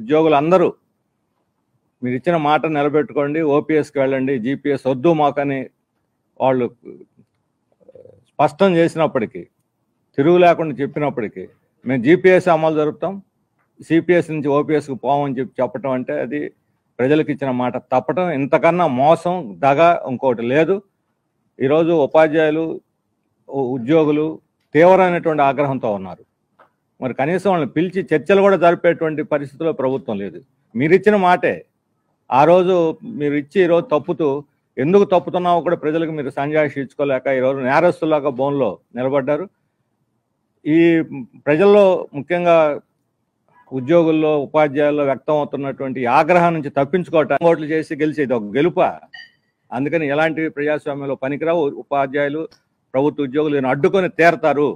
ఉద్యోగులు అందరూ మీరు ఇచ్చిన మాట నిలబెట్టుకోండి ఓపీఎస్కి వెళ్ళండి జీపీఎస్ వద్దు మాకని వాళ్ళు స్పష్టం చేసినప్పటికీ తిరుగు లేకుండా చెప్పినప్పటికీ మేము జీపీఎస్ అమలు జరుపుతాం సిపిఎస్ నుంచి ఓపీఎస్కి పోమని చెప్పి చెప్పటం అంటే అది ప్రజలకు ఇచ్చిన మాట తప్పటం ఇంతకన్నా మోసం దగ ఇంకోటి లేదు ఈరోజు ఉపాధ్యాయులు ఉ- ఉద్యోగులు తీవ్రమైనటువంటి ఆగ్రహంతో ఉన్నారు మరి కనీసం వాళ్ళని పిలిచి చర్చలు కూడా జరిపేటువంటి పరిస్థితిలో ప్రభుత్వం లేదు మీరు ఇచ్చిన మాటే ఆ రోజు మీరు ఇచ్చి ఈరోజు తప్పుతూ ఎందుకు తప్పుతున్నావో కూడా ప్రజలకు మీరు సంజాయిషి ఇచ్చుకోలేక ఈరోజు నేరస్తులాగా బోన్లో నిలబడ్డారు ఈ ప్రజల్లో ముఖ్యంగా ఉద్యోగుల్లో ఉపాధ్యాయుల్లో వ్యక్తం అవుతున్నటువంటి ఈ ఆగ్రహం నుంచి తప్పించుకోవటం ఓట్లు చేసి గెలిచేది ఒక గెలుప అందుకని ఎలాంటి ప్రజాస్వామ్యంలో పనికిరావు ఉపాధ్యాయులు ప్రభుత్వ ఉద్యోగులు దీన్ని అడ్డుకొని తీరతారు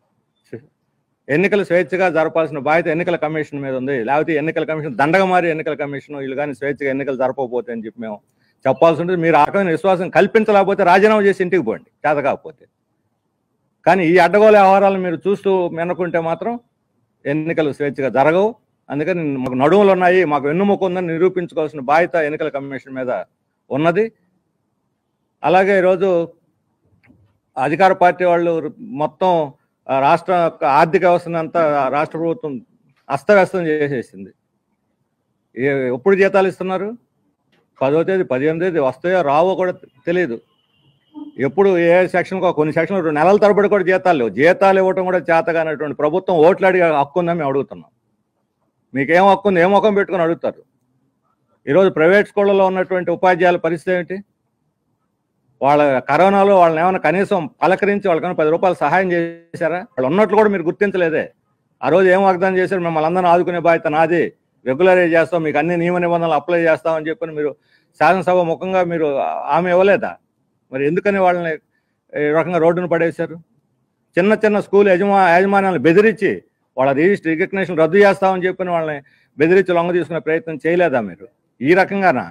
ఎన్నికలు స్వేచ్ఛగా జరపాల్సిన బాధ్యత ఎన్నికల కమిషన్ మీద ఉంది లేకపోతే ఎన్నికల కమిషన్ దండగా మారి ఎన్నికల కమిషన్ వీళ్ళు కానీ స్వేచ్ఛగా ఎన్నికలు జరపకపోతే అని చెప్పి మేము చెప్పాల్సి ఉంటుంది మీరు ఆ రకమైన విశ్వాసం కల్పించలేకపోతే రాజీనామా చేసి ఇంటికి పోండి చేత కాకపోతే కానీ ఈ అడ్డగోలు వ్యవహారాలను మీరు చూస్తూ మెనకుంటే మాత్రం ఎన్నికలు స్వేచ్ఛగా జరగవు అందుకని మాకు నడుములు ఉన్నాయి మాకు వెన్నుముక ఉందని నిరూపించుకోవాల్సిన బాధ్యత ఎన్నికల కమిషన్ మీద ఉన్నది అలాగే ఈరోజు అధికార పార్టీ వాళ్ళు మొత్తం ఆ, రాష్ట్ర యొక్క ఆర్థిక వ్యవస్థను అంతా రాష్ట్ర ప్రభుత్వం అస్తవ్యస్తం చేసేసింది ఏ- ఎప్పుడు జీతాలు ఇస్తున్నారు పదో తేదీ పదిహేను తేదీ వస్తాయో రావో కూడా తెలియదు ఎప్పుడు ఏ సెక్షన్ కొన్ని సెక్షన్లు రెండు నెలల తరబడి కూడా జీతాలు లేవు జీతాలు ఇవ్వటం కూడా చేతగానటువంటి ప్రభుత్వం ఓట్లు అడిగే హక్కు ఉందని మేము అడుగుతున్నాం మీకేం హక్కు ఉంది ఏం ముఖం పెట్టుకొని అడుగుతారు ఈరోజు ప్రైవేట్ స్కూళ్ళలో ఉన్నటువంటి ఉపాధ్యాయుల పరిస్థితి ఏమిటి వాళ్ళ కరోనాలో వాళ్ళని ఏమైనా కనీసం పలకరించి వాళ్ళకైనా పది రూపాయలు సహాయం చేశారా వాళ్ళు ఉన్నట్లు కూడా మీరు గుర్తించలేదే ఆ రోజు ఏం వాగ్దానం చేశారు మిమ్మల్ని అందరిని ఆదుకునే బాధ్యత నాది రెగ్యులరైజ్ చేస్తాం మీకు అన్ని నియమ నిబంధనలు అప్లై చేస్తామని చెప్పని మీరు శాసనసభ ముఖంగా మీరు ఆమె ఇవ్వలేదా మరి ఎందుకని వాళ్ళని ఈ రకంగా రోడ్డును పడేశారు చిన్న చిన్న స్కూల్ యజమా యాజమాన్యాలను బెదిరించి వాళ్ళ రిజిస్టర్ రికగ్నేషన్ రద్దు చేస్తామని చెప్పని వాళ్ళని బెదిరించి లొంగ తీసుకునే ప్రయత్నం చేయలేదా మీరు ఈ రకంగానా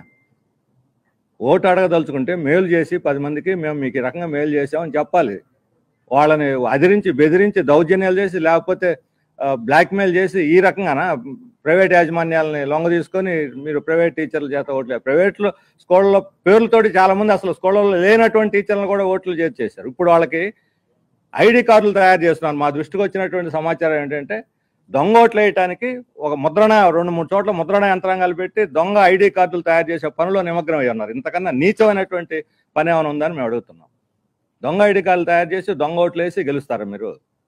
ఓటు అడగదలుచుకుంటే మేలు చేసి పది మందికి మేము మీకు ఈ రకంగా మేలు చేసామని చెప్పాలి వాళ్ళని అదిరించి బెదిరించి దౌర్జన్యాలు చేసి లేకపోతే బ్లాక్మెయిల్ చేసి ఈ రకంగానా ప్రైవేట్ యాజమాన్యాలని లొంగ తీసుకొని మీరు ప్రైవేట్ టీచర్ల చేత ఓట్లు ప్రైవేట్లో స్కూళ్ళలో పేర్లతోటి చాలా మంది అసలు స్కూళ్ళలో లేనటువంటి టీచర్లను కూడా ఓట్లు చేసి చేశారు ఇప్పుడు వాళ్ళకి ఐడి కార్డులు తయారు చేస్తున్నారు మా దృష్టికి వచ్చినటువంటి సమాచారం ఏంటంటే దొంగ ఓట్లు వేయటానికి ఒక ముద్రణ రెండు మూడు చోట్ల ముద్రణ యంత్రాంగాలు పెట్టి దొంగ ఐడి కార్డులు తయారు చేసే పనిలో నిమగ్నం అయి ఉన్నారు ఇంతకన్నా నీచమైనటువంటి పని ఏమైనా ఉందని మేము అడుగుతున్నాం దొంగ ఐడి కార్డులు తయారు చేసి దొంగ ఓట్లు వేసి గెలుస్తారా మీరు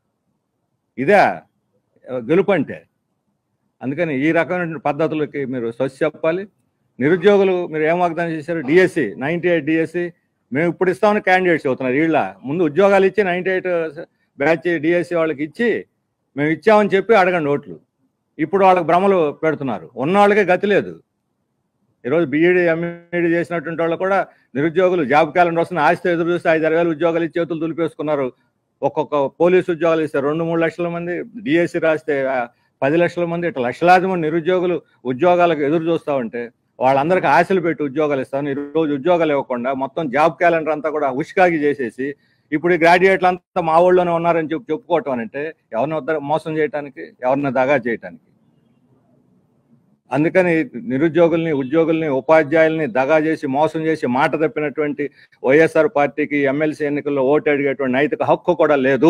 ఇదే గెలుపు అంటే అందుకని ఈ రకమైన పద్ధతులకి మీరు స్వచ్ఛ చెప్పాలి నిరుద్యోగులు మీరు ఏం వాగ్దానం చేశారు డిఎస్సి నైన్టీ ఎయిట్ డిఎస్సి మేము ఇప్పుడు ఇస్తామని క్యాండిడేట్స్ అవుతున్నారు వీళ్ళ ముందు ఉద్యోగాలు ఇచ్చి నైన్టీ ఎయిట్ బ్యాచ్ డిఎస్సి వాళ్ళకి ఇచ్చి మేము ఇచ్చామని చెప్పి అడగండి ఓట్లు ఇప్పుడు వాళ్ళకి భ్రమలు పెడుతున్నారు ఉన్న వాళ్ళకే గతి లేదు ఈరోజు బీఈడి ఎంఈడి చేసినటువంటి వాళ్ళు కూడా నిరుద్యోగులు జాబ్ క్యాలెండర్ వస్తున్న ఆస్తి ఎదురు చూస్తే ఐదు వేల ఉద్యోగాలు ఇచ్చి చేతులు దులిపేసుకున్నారు ఒక్కొక్క పోలీసు ఉద్యోగాలు ఇస్తే రెండు మూడు లక్షల మంది డిఎస్సి రాస్తే ఆ, పది లక్షల మంది ఇట్లా లక్షలాది మంది నిరుద్యోగులు ఉద్యోగాలకు ఎదురు చూస్తూ ఉంటే వాళ్ళందరికీ ఆశలు పెట్టి ఉద్యోగాలు ఇస్తాను ఈ రోజు ఉద్యోగాలు ఇవ్వకుండా మొత్తం జాబ్ క్యాలెండర్ అంతా కూడా ఉష్కాగి చేసేసి ఇప్పుడు ఈ గ్రాడ్యుయేట్లు అంతా మా ఊళ్ళోనే ఉన్నారని చెప్పి చెప్పుకోవటం అని అంటే ఎవరిని వద్ద మోసం చేయడానికి ఎవరిని దగా చేయటానికి అందుకని నిరుద్యోగుల్ని ఉద్యోగుల్ని ఉపాధ్యాయుల్ని దగా చేసి మోసం చేసి మాట తప్పినటువంటి వైఎస్ఆర్ పార్టీకి ఎమ్మెల్సీ ఎన్నికల్లో ఓటు అడిగేటువంటి నైతిక హక్కు కూడా లేదు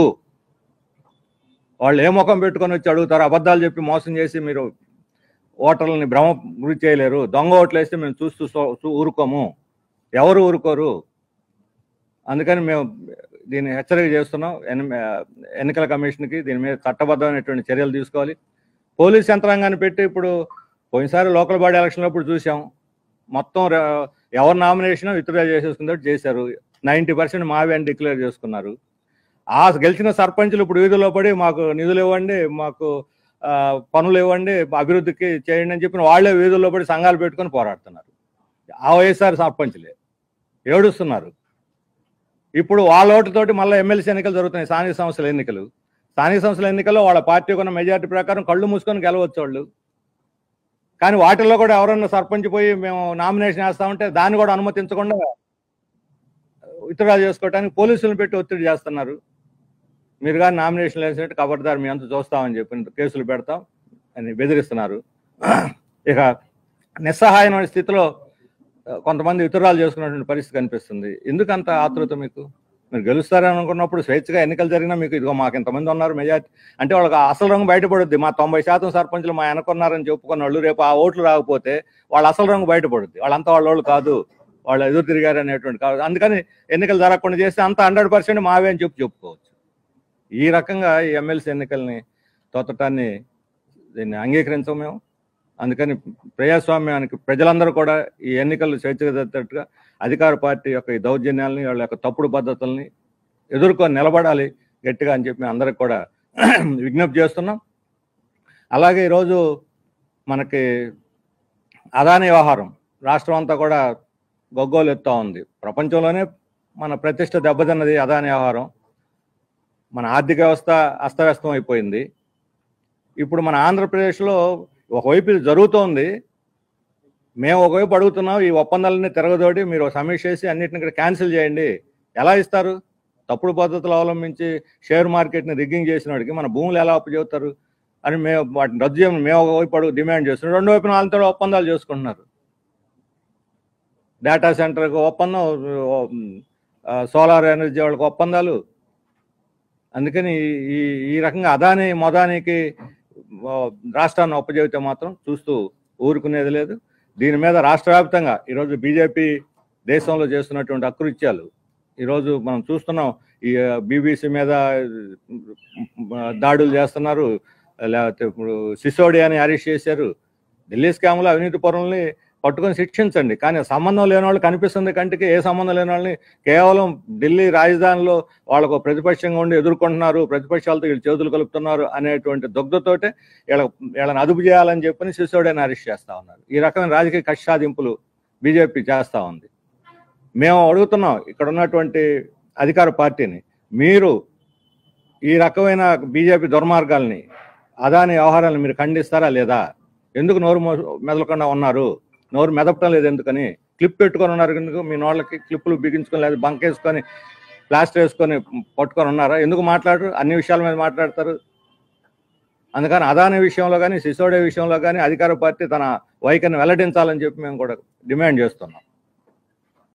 వాళ్ళు ఏ ముఖం పెట్టుకొని వచ్చి అడుగుతారు అబద్ధాలు చెప్పి మోసం చేసి మీరు ఓటర్లని భ్రమ గురి చేయలేరు దొంగ ఓట్లు వేస్తే మేము చూస్తూ సో- చూ- ఊరుకోము ఎవరు ఊరుకోరు అందుకని మేము దీన్ని హెచ్చరిక చేస్తున్నాం ఎన్- ఎన్నికల కమిషన్కి దీని మీద చట్టబద్ధమైనటువంటి చర్యలు తీసుకోవాలి పోలీస్ యంత్రాంగాన్ని పెట్టి ఇప్పుడు పోయినసారి లోకల్ బాడీ ఎలక్షన్ అప్పుడు చూసాం మొత్తం ర- ఎవరు నామినేషన్ విత్డ్రా చేసేసుకున్నట్టు చేశారు నైంటీ పర్సెంట్ మావి అని డిక్లేర్ చేసుకున్నారు ఆ గెలిచిన సర్పంచులు ఇప్పుడు వీధుల్లో పడి మాకు నిధులు ఇవ్వండి మాకు ఆ, పనులు ఇవ్వండి అభివృద్ధికి చేయండి అని చెప్పిన వాళ్ళే వీధుల్లో పడి సంఘాలు పెట్టుకొని పోరాడుతున్నారు ఆ వైఎస్ఆర్ సర్పంచులే ఏడుస్తున్నారు ఇప్పుడు వాళ్ళ ఓటుతోటి మళ్ళీ ఎమ్మెల్సీ ఎన్నికలు జరుగుతున్నాయి స్థానిక సంస్థల ఎన్నికలు స్థానిక సంస్థల ఎన్నికల్లో వాళ్ళ పార్టీ ఉన్న మెజారిటీ ప్రకారం కళ్ళు మూసుకొని గెలవచ్చు వాళ్ళు కానీ వాటిల్లో కూడా ఎవరన్నా సర్పంచ్ పోయి మేము నామినేషన్ వేస్తామంటే దాన్ని కూడా అనుమతించకుండా విత్డ్రా చేసుకోవడానికి పోలీసులను పెట్టి ఒత్తిడి చేస్తున్నారు మీరు కానీ నామినేషన్ వేసినట్టు ఖబర్దార్ మీ అంత చూస్తామని చెప్పి కేసులు పెడతాం అని బెదిరిస్తున్నారు ఇక నిస్సహాయమైన స్థితిలో ఆ, కొంతమంది వితురాలు చేసుకున్నటువంటి పరిస్థితి కనిపిస్తుంది ఎందుకు అంత ఆతృత మీకు మీరు గెలుస్తారని అనుకున్నప్పుడు స్వేచ్ఛగా ఎన్నికలు జరిగినా మీకు ఇదిగో మాకు ఇంతమంది ఉన్నారు మెజార్టీ అంటే వాళ్ళకి అసలు రంగు బయటపడుద్ది మా తొంభై శాతం సర్పంచులు మా వెనకున్నారని చెప్పుకున్న వాళ్ళు రేపు ఆ ఓట్లు రాకపోతే వాళ్ళ అసలు రంగు బయటపడుద్ది వాళ్ళంతా వాళ్ళ వాళ్ళు కాదు వాళ్ళు ఎదురు తిరిగారు అనేటువంటి కాదు అందుకని ఎన్నికలు జరగకుండా చేస్తే అంత హండ్రెడ్ పర్సెంట్ మావే అని చెప్పి చెప్పుకోవచ్చు ఈ రకంగా ఈ ఎమ్మెల్సీ ఎన్నికల్ని తోతటాన్ని దీన్ని అంగీకరించం మేము అందుకని ప్రజాస్వామ్యానికి ప్రజలందరూ కూడా ఈ ఎన్నికలు స్వేచ్ఛగా జరిగేటట్టుగా అధికార పార్టీ యొక్క ఈ దౌర్జన్యాలని వాళ్ళ యొక్క తప్పుడు పద్ధతుల్ని ఎదుర్కొని నిలబడాలి గట్టిగా అని చెప్పి మేము అందరికి కూడా విజ్ఞప్తి చేస్తున్నాం అలాగే ఈరోజు మనకి అదాని వ్యవహారం రాష్ట్రం అంతా కూడా గొగ్గోలు ఎత్తా ఉంది ప్రపంచంలోనే మన ప్రతిష్ట దెబ్బతిన్నది అదాని వ్యవహారం మన ఆర్థిక వ్యవస్థ అస్తవ్యస్తం అయిపోయింది ఇప్పుడు మన ఆంధ్రప్రదేశ్లో ఒకవైపు ఇది జరుగుతోంది మేము ఒకవైపు అడుగుతున్నాం ఈ ఒప్పందాలన్నీ తిరగదోడి మీరు సమీక్ష చేసి అన్నిటిని ఇక్కడ క్యాన్సిల్ చేయండి ఎలా ఇస్తారు తప్పుడు పద్ధతులు అవలంబించి షేర్ మార్కెట్ని రిగ్గింగ్ చేసిన వాడికి మన భూములు ఎలా అప్పచెబుతారు అని మేము వాటిని రద్దు చేయమని మేము ఒకవైపు అడుగు డిమాండ్ చేస్తున్నాం రెండు వైపున వాళ్ళతో ఒప్పందాలు చేసుకుంటున్నారు డేటా సెంటర్కి ఒప్పందం సోలార్ ఎనర్జీ వాళ్ళకి ఒప్పందాలు అందుకని ఈ ఈ రకంగా అదాని మొదానికి ఆ, రాష్ట్రాన్ని ఒప్పజెబితే మాత్రం చూస్తూ ఊరుకునేది లేదు దీని మీద రాష్ట్ర వ్యాప్తంగా ఈరోజు బీజేపీ దేశంలో చేస్తున్నటువంటి అకృత్యాలు ఈరోజు మనం చూస్తున్నాం ఈ బీబీసీ మీద ఆ, దాడులు చేస్తున్నారు లేకపోతే ఇప్పుడు సిసోడియాని అరెస్ట్ చేశారు ఢిల్లీ స్కామ్లో అవినీతి పరుల్ని పట్టుకొని శిక్షించండి కానీ సంబంధం లేని వాళ్ళు కనిపిస్తుంది కంటికి ఏ సంబంధం లేని వాళ్ళని కేవలం ఢిల్లీ రాజధానిలో వాళ్ళకు ప్రతిపక్షంగా ఉండి ఎదుర్కొంటున్నారు ప్రతిపక్షాలతో వీళ్ళు చేతులు కలుపుతున్నారు అనేటువంటి దుగ్ధతోటే వీళ్ళ వీళ్ళని అదుపు చేయాలని చెప్పని సిసోడియాని అరెస్ట్ చేస్తా ఉన్నారు ఈ రకమైన రాజకీయ కక్ష సాధింపులు బీజేపీ చేస్తా ఉంది మేము అడుగుతున్నాం ఇక్కడ ఉన్నటువంటి అధికార పార్టీని మీరు ఈ రకమైన బీజేపీ దుర్మార్గాల్ని అదాని వ్యవహారాలను మీరు ఖండిస్తారా లేదా ఎందుకు నోరు మో- మెదలకుండా ఉన్నారు నోరు మెదపటం లేదు ఎందుకని క్లిప్ పెట్టుకొని ఉన్నారు ఎందుకు మీ నోళ్ళకి క్లిప్పులు బిగించుకొని లేదా బంక్ వేసుకొని ప్లాస్టర్ వేసుకొని పట్టుకొని ఉన్నారా ఎందుకు మాట్లాడరు అన్ని విషయాల మీద మాట్లాడతారు అందుకని అదాని విషయంలో కానీ సిసోడే విషయంలో కానీ అధికార పార్టీ తన వైఖరిని వెల్లడించాలని చెప్పి మేము కూడా డిమాండ్ చేస్తున్నాం